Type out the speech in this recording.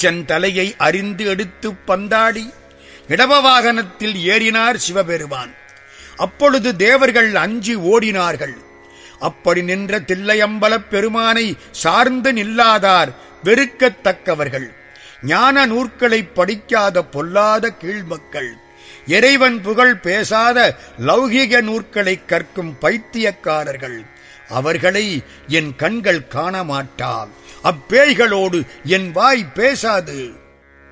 ஈச்சன் தலையை அறிந்து எடுத்து பந்தாடி இடவ வாகனத்தில் ஏறினார் சிவபெருமான் அப்பொழுது தேவர்கள் அஞ்சி ஓடினார்கள் அப்படி நின்ற தில்லையம்பலப் பெருமானை சார்ந்து நில்லாதார் வெறுக்கத்தக்கவர்கள் ஞான நூற்களை படிக்காத பொல்லாத கீழ்மக்கள் இறைவன் புகழ் பேசாத லௌகிக நூற்களை கற்கும் பைத்தியக்காரர்கள் அவர்களை என் கண்கள் காண மாட்டால் அப்பேய்களோடு என் வாய் பேசாது